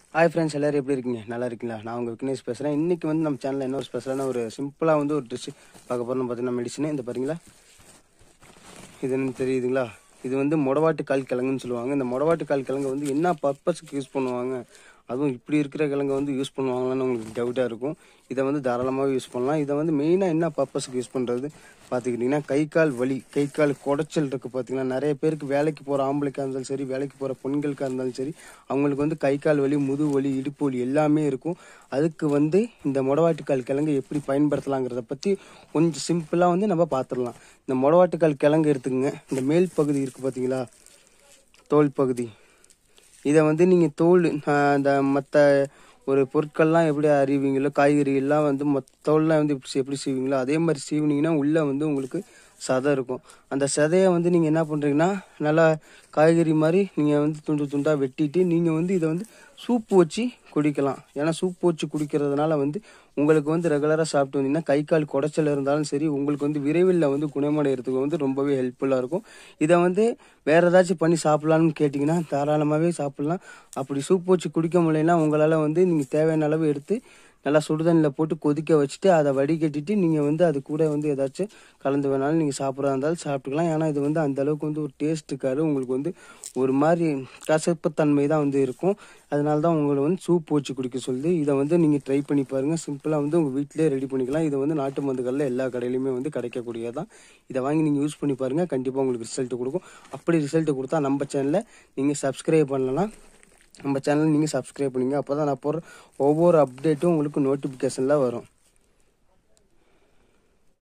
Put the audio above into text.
hi friends எல்லாரும் எப்படி இருக்கீங்க நல்லா இருக்கீங்களா நான் உங்கள் விக்னேஷ் பேசுகிறேன் இன்றைக்கி வந்து நம்ம சேனலில் என்ன ஒரு ஸ்பெஷலான ஒரு சிம்பிளாக வந்து ஒரு டிஷ் பார்க்க போகிறோம் பார்த்தீங்கன்னா மெடிசனு இந்த பாருங்களா இது என்னன்னு தெரியுதுங்களா இது வந்து மொடவாட்டு கால் கிழங்குன்னு சொல்லுவாங்க இந்த மொடவாட்டு கால் கிழங்கு வந்து என்ன பர்பஸ்க்கு யூஸ் பண்ணுவாங்க அதுவும் இப்படி இருக்கிற கிழங்கை வந்து யூஸ் பண்ணுவாங்களான்னு உங்களுக்கு டவுட்டாக இருக்கும் இதை வந்து தாராளமாக யூஸ் பண்ணலாம் இதை வந்து மெயினாக என்ன பர்பஸ்க்கு யூஸ் பண்ணுறது பார்த்துக்கிட்டிங்கன்னா கை கால் வலி கை கால் குடைச்சல் இருக்குது பார்த்தீங்கன்னா நிறைய பேருக்கு வேலைக்கு போகிற ஆம்பளைக்காக இருந்தாலும் சரி வேலைக்கு போகிற பெண்களுக்காக இருந்தாலும் சரி அவங்களுக்கு வந்து கை கால் வலி முதுகு வலி இடுப்பு வலி எல்லாமே இருக்கும் அதுக்கு வந்து இந்த மொடவாட்டுக்கால் கிழங்கு எப்படி பயன்படுத்தலாங்கிறத பற்றி கொஞ்சம் சிம்பிளாக வந்து நம்ம பார்த்துடலாம் இந்த மொடவாட்டுக்கால் கிழங்கு எடுத்துக்கங்க இந்த மேல் பகுதி இருக்குது பார்த்தீங்களா தோல் பகுதி இதை வந்து நீங்கள் தோல் ஆஹ், அந்த மற்ற ஒரு பொருட்கள்லாம் எப்படி அறிவீங்களோ காய்கறிகள்லாம் வந்து மொத்த தோல்லாம் வந்து எப்படி எப்படி செய்வீங்களோ அதே மாதிரி சீவினீங்கன்னா உள்ளே வந்து உங்களுக்கு சதை இருக்கும் அந்த சதையை வந்து நீங்கள் என்ன பண்ணுறீங்கன்னா நல்லா காய்கறி மாதிரி நீங்கள் வந்து துண்டு துண்டாக வெட்டிட்டு நீங்கள் வந்து இதை வந்து சூப்பு வச்சு குடிக்கலாம் ஏன்னா சூப்பு வச்சு குடிக்கிறதுனால வந்து உங்களுக்கு வந்து ரெகுலராக சாப்பிட்டு வந்தீங்கன்னா கை கால் குடைச்சல் இருந்தாலும் சரி உங்களுக்கு வந்து விரைவில் வந்து குணமடைகிறதுக்கு வந்து ரொம்பவே ஹெல்ப்ஃபுல்லாக இருக்கும் இதை வந்து வேற ஏதாச்சும் பண்ணி சாப்பிட்லான்னு கேட்டிங்கன்னா தாராளமாகவே சாப்பிட்லாம் அப்படி சூப் வச்சு குடிக்க முடியலன்னா உங்களால் வந்து நீங்கள் தேவையான அளவு எடுத்து நல்லா சுடுதண்ணில் போட்டு கொதிக்க வச்சுட்டு அதை வடிகட்டிட்டு நீங்கள் வந்து அது கூட வந்து ஏதாச்சும் கலந்து வேணாலும் நீங்கள் சாப்பிட்றதா இருந்தாலும் சாப்பிட்டுக்கலாம் ஏன்னா இது வந்து அந்த அளவுக்கு வந்து ஒரு டேஸ்ட் இருக்காது உங்களுக்கு வந்து ஒரு மாதிரி கசப்புத்தன்மை தான் வந்து இருக்கும் அதனால தான் உங்களை வந்து சூப் வச்சு குடிக்க சொல்லுது இதை வந்து நீங்கள் ட்ரை பண்ணி பாருங்கள் சிம்பிளாக வந்து உங்கள் வீட்டிலே ரெடி பண்ணிக்கலாம் இது வந்து நாட்டு மருந்துகளில் எல்லா கடையிலையுமே வந்து கிடைக்கக்கூடியதான் இதை வாங்கி நீங்கள் யூஸ் பண்ணி பாருங்கள் கண்டிப்பாக உங்களுக்கு ரிசல்ட் கொடுக்கும் அப்படி ரிசல்ட் கொடுத்தா நம்ம சேனலை நீங்கள் சப்ஸ்கிரைப் பண்ணலாம் நம்ம சேனல் நீங்கள் சப்ஸ்கிரைப் பண்ணுங்க அப்போ தான் நான் போடுற ஒவ்வொரு அப்டேட்டும் உங்களுக்கு நோட்டிஃபிகேஷனில் வரும்